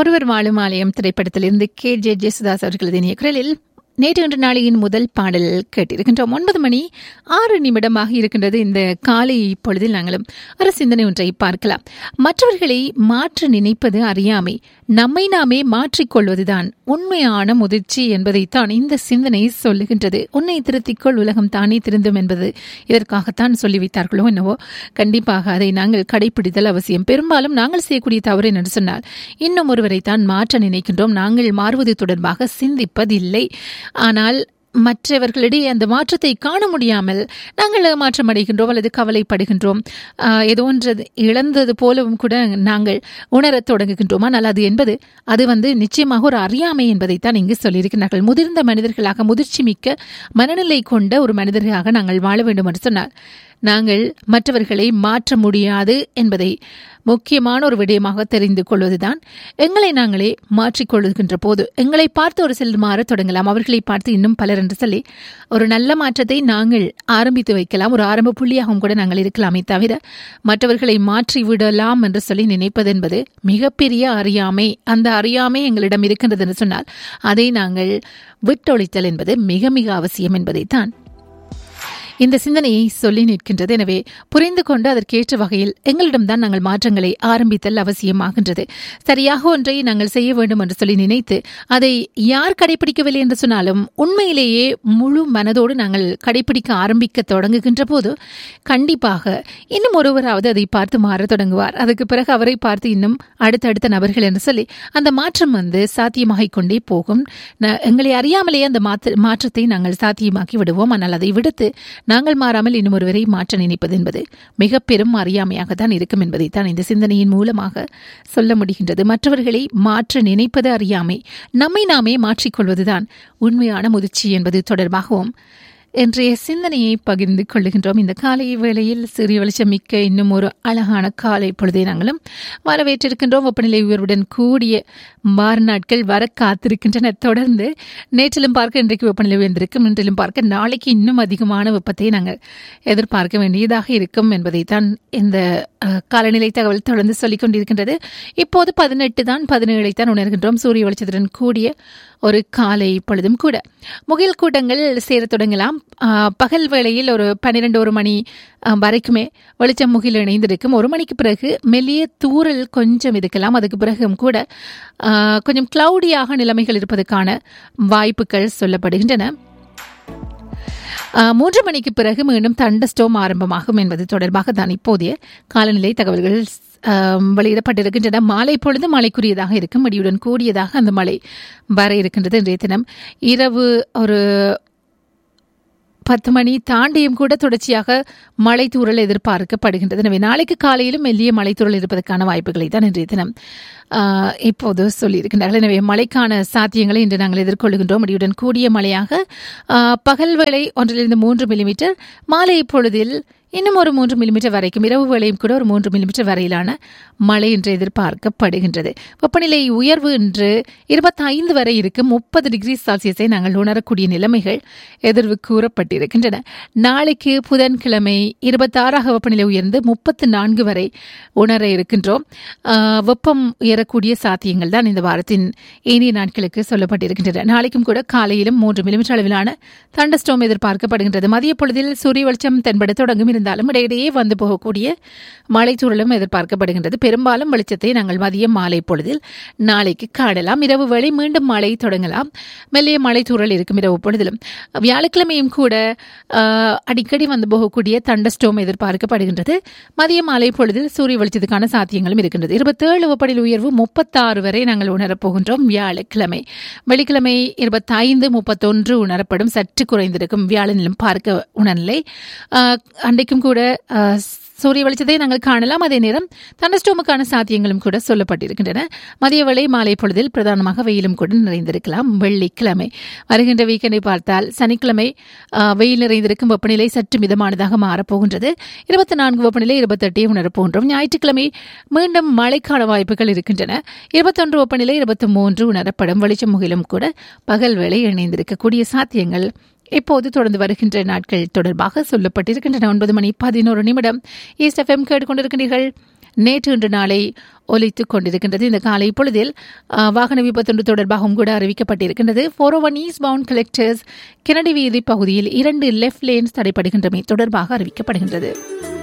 ஒருவர் வாழும் ஆலயம் திரைப்படத்திலிருந்து கே ஜே ஜெசுதாஸ் அவர்களது இனிய குரலில் நேற்று இன்று நாளையின் முதல் பாடல் கேட்டிருக்கின்றோம் ஒன்பது மணி ஆறு நிமிடமாக இருக்கின்றது இந்த காலை பொழுதில் நாங்களும் ஒரு சிந்தனை ஒன்றை பார்க்கலாம் மற்றவர்களை மாற்ற நினைப்பது அறியாமை நம்மை நாமே மாற்றிக்கொள்வதுதான் உண்மையான முதிர்ச்சி என்பதைத்தான் இந்த சிந்தனை சொல்லுகின்றது உன்னை திருத்திக்கொள் உலகம் தானே திருந்தும் என்பது இதற்காகத்தான் சொல்லி வைத்தார்களோ என்னவோ கண்டிப்பாக அதை நாங்கள் கடைபிடித்தல் அவசியம் பெரும்பாலும் நாங்கள் செய்யக்கூடிய தவறு என்று சொன்னால் இன்னும் ஒருவரை தான் மாற்ற நினைக்கின்றோம் நாங்கள் மாறுவது தொடர்பாக சிந்திப்பதில்லை ஆனால் மற்றவர்களிடையே அந்த மாற்றத்தை காண முடியாமல் நாங்கள் மாற்றம் அடைகின்றோம் அல்லது கவலைப்படுகின்றோம் ஆஹ் ஏதோ ஒன்று இழந்தது போலவும் கூட நாங்கள் உணரத் தொடங்குகின்றோம் ஆனால் அது என்பது அது வந்து நிச்சயமாக ஒரு அறியாமை என்பதைத்தான் இங்கு சொல்லியிருக்கிறார்கள் முதிர்ந்த மனிதர்களாக முதிர்ச்சி மிக்க மனநிலை கொண்ட ஒரு மனிதர்களாக நாங்கள் வாழ வேண்டும் என்று சொன்னார் நாங்கள் மற்றவர்களை மாற்ற முடியாது என்பதை முக்கியமான ஒரு விடயமாக தெரிந்து கொள்வதுதான் எங்களை நாங்களே மாற்றிக்கொள்கின்ற போது எங்களை பார்த்து ஒரு சிலர் மாறத் தொடங்கலாம் அவர்களை பார்த்து இன்னும் பலர் என்று சொல்லி ஒரு நல்ல மாற்றத்தை நாங்கள் ஆரம்பித்து வைக்கலாம் ஒரு ஆரம்ப புள்ளியாகவும் கூட நாங்கள் இருக்கலாமே தவிர மற்றவர்களை மாற்றி விடலாம் என்று சொல்லி நினைப்பது என்பது மிகப்பெரிய அறியாமை அந்த அறியாமை எங்களிடம் இருக்கின்றது என்று சொன்னால் அதை நாங்கள் விட்டொழித்தல் என்பது மிக மிக அவசியம் என்பதைத்தான் இந்த சிந்தனையை சொல்லி நிற்கின்றது எனவே புரிந்து கொண்டு அதற்கேற்ற வகையில் எங்களிடம்தான் நாங்கள் மாற்றங்களை ஆரம்பித்தல் அவசியமாகின்றது சரியாக ஒன்றை நாங்கள் செய்ய வேண்டும் என்று சொல்லி நினைத்து அதை யார் கடைபிடிக்கவில்லை என்று சொன்னாலும் உண்மையிலேயே முழு மனதோடு நாங்கள் கடைபிடிக்க ஆரம்பிக்க தொடங்குகின்ற போது கண்டிப்பாக இன்னும் ஒருவராவது அதை பார்த்து மாறத் தொடங்குவார் அதுக்கு பிறகு அவரை பார்த்து இன்னும் அடுத்தடுத்த நபர்கள் என்று சொல்லி அந்த மாற்றம் வந்து சாத்தியமாகிக் கொண்டே போகும் ந- எங்களை அறியாமலேயே அந்த மாற்ற- மாற்றத்தை நாங்கள் சாத்தியமாக்கி விடுவோம் ஆனால் அதை விடுத்து நாங்கள் மாறாமல் இன்னும் ஒருவரை மாற்ற நினைப்பது என்பது மிக பெரும் அறியாமையாக தான் இருக்கும் என்பதைத்தான் இந்த சிந்தனையின் மூலமாக சொல்ல முடிகின்றது மற்றவர்களை மாற்ற நினைப்பது அறியாமை நம்மை நாமே மாற்றிக்கொள்வதுதான் உண்மையான முதிர்ச்சி என்பது தொடர்பாகவும் இன்றைய சிந்தனையை பகிர்ந்து கொள்ளுகின்றோம் இந்த காலை வேளையில் சிறிய வெளிச்சம் மிக்க இன்னும் ஒரு அழகான காலை பொழுதை நாங்களும் வரவேற்றிருக்கின்றோம் வெப்பநிலை உயர்வுடன் கூடிய மாறு நாட்கள் வர காத்திருக்கின்றன தொடர்ந்து நேற்றிலும் பார்க்க இன்றைக்கு வெப்பநிலை உயர்ந்திருக்கும் இன்றிலும் பார்க்க நாளைக்கு இன்னும் அதிகமான வெப்பத்தை நாங்கள் எதிர்பார்க்க வேண்டியதாக இருக்கும் என்பதைத்தான் இந்த அஹ், காலநிலை தகவல் தொடர்ந்து சொல்லிக் கொண்டிருக்கின்றது இப்போது பதினெட்டு தான் பதினேழை தான் உணர்கின்றோம் சூரிய வெளிச்சத்துடன் கூடிய ஒரு காலை பொழுதும் கூட முகில் கூட்டங்கள் சேரத் தொடங்கலாம் ஆஹ், பகல் வேளையில் ஒரு பன்னிரெண்டு ஒரு மணி ஆஹ், வரைக்குமே வெளிச்சம் முகில் இணைந்திருக்கும் ஒரு மணிக்கு பிறகு மெல்லிய தூறல் கொஞ்சம் இருக்கலாம் அதுக்கு பிறகும் கூட ஆஹ், கொஞ்சம் கிளவுடியாக நிலைமைகள் இருப்பதற்கான வாய்ப்புகள் சொல்லப்படுகின்றன ஆஹ், மூன்று மணிக்கு பிறகு மீண்டும் தண்டஸ்டோம் ஆரம்பமாகும் என்பது தொடர்பாக தான் இப்போதைய காலநிலை தகவல்கள் ஆம், வெளியிடப்பட்டிருக்கின்றன மாலை பொழுது மழைக்குரியதாக இருக்கும் இடியுடன் கூடியதாக அந்த மழை வர இருக்கின்றது இன்றைய தினம் இரவு ஒரு பத்து மணி தாண்டியும் கூட தொடர்ச்சியாக மழை தூறல் எதிர்பார்க்கப்படுகின்றது எனவே நாளைக்கு காலையிலும் மெல்லிய மழை தூறல் இருப்பதற்கான வாய்ப்புகளை தான் இன்றைய தினம் ஆஹ், இப்போது சொல்லியிருக்கின்றார்கள் எனவே மழைக்கான சாத்தியங்களை இன்று நாங்கள் எதிர்கொள்கின்றோம் இடியுடன் கூடிய மழையாக ஆஹ், பகல் வேளை ஒன்றிலிருந்து மூன்று மில்லிமீட்டர் மாலை பொழுதில் இன்னும் ஒரு மூன்று மில்லிமீட்டர் வரைக்கும் இரவு வேளையும் கூட ஒரு மூன்று மில்லிமீட்டர் வரையிலான மழை இன்று எதிர்பார்க்கப்படுகின்றது வெப்பநிலை உயர்வு இன்று இருபத்தைந்து வரை இருக்கும் முப்பது டிகிரி செல்சியஸை நாங்கள் உணரக்கூடிய நிலைமைகள் எதிர்வு கூறப்பட்டிருக்கின்றன நாளைக்கு புதன்கிழமை இருபத்தாறாக வெப்பநிலை உயர்ந்து முப்பத்து நான்கு வரை உணர இருக்கின்றோம் ஆஹ், வெப்பம் உயரக்கூடிய சாத்தியங்கள் தான் இந்த வாரத்தின் ஏனைய நாட்களுக்கு சொல்லப்பட்டிருக்கின்றன நாளைக்கும் கூட காலையிலும் மூன்று மில்லிமீட்டர் அளவிலான தண்டஸ்டோம் எதிர்பார்க்கப்படுகின்றது மதிய பொழுதில் சூரிய வெளிச்சம் தென்பட தொடங்கும் இருந்தாலும் இடையிடையே வந்து போகக்கூடிய மழை தூறலும் எதிர்பார்க்கப்படுகின்றது பெரும்பாலும் வெளிச்சத்தை நாங்கள் மதியம் மாலை பொழுதில் நாளைக்கு காணலாம் இரவு வேளை மீண்டும் மழை தொடங்கலாம் மெல்லிய மழை தூறல் இருக்கும் இரவு பொழுதிலும் வியாழக்கிழமையும் கூட ஆஹ், அடிக்கடி வந்து போகக்கூடிய தண்டஸ்டோம் எதிர்பார்க்கப்படுகின்றது மதிய மாலை பொழுதில் சூரிய வெளிச்சத்துக்கான சாத்தியங்களும் இருக்கின்றது இருபத்தேழு வெப்பநிலை உயர்வு முப்பத்தாறு வரை நாங்கள் உணரப் போகின்றோம் வியாழக்கிழமை வெள்ளிக்கிழமை இருபத்தைந்து முப்பத்தொன்று உணரப்படும் சற்று குறைந்திருக்கும் வியாழனிலும் பார்க்க உணர்நிலை ஆஹ், அன்றைக்கும் கூட ஆஹ், சூரிய வெளிச்சத்தை நாங்கள் காணலாம் அதே நேரம் தண்டஸ்டோமுக்கான சாத்தியங்களும் கூட சொல்லப்பட்டிருக்கின்றன மதிய வேளை மாலை பொழுதில் பிரதானமாக வெயிலும் கூட நிறைந்திருக்கலாம் வெள்ளிக்கிழமை வருகின்ற வீக்கெண்டை பார்த்தால் சனிக்கிழமை ஆஹ், வெயில் நிறைந்திருக்கும் வெப்பநிலை சற்று மிதமானதாக மாறப்போகின்றது இருபத்தி நான்கு வெப்பநிலை இருபத்தெட்டை உணரப்போகின்றோம் ஞாயிற்றுக்கிழமை மீண்டும் மழைக்கான வாய்ப்புகள் இருக்கின்றன இருபத்தொன்று வெப்பநிலை இருபத்தி மூன்று உணரப்படும் வெளிச்சம் முகிலும் கூட பகல் வேளை இணைந்திருக்கக்கூடிய சாத்தியங்கள் இப்போது தொடர்ந்து வருகின்ற நாட்கள் தொடர்பாக சொல்லப்பட்டிருக்கின்றன ஒன்பது மணி பதினோரு நிமிடம் ஈஸ்ட் எஃப்எம் கேட்டுக்கொண்டிருக்கிறீர்கள் நேற்று இன்று நாளை ஒலித்துக் கொண்டிருக்கின்றது இந்த காலை பொழுதில் அஹ், வாகன விபத்தொன்று தொடர்பாகவும் கூட அறிவிக்கப்பட்டிருக்கின்றது four one east bound collectors Kennedy வீதி பகுதியில் இரண்டு லெஃப்ட் லேன்ஸ் தடைப்படுகின்றமை தொடர்பாக அறிவிக்கப்படுகின்றது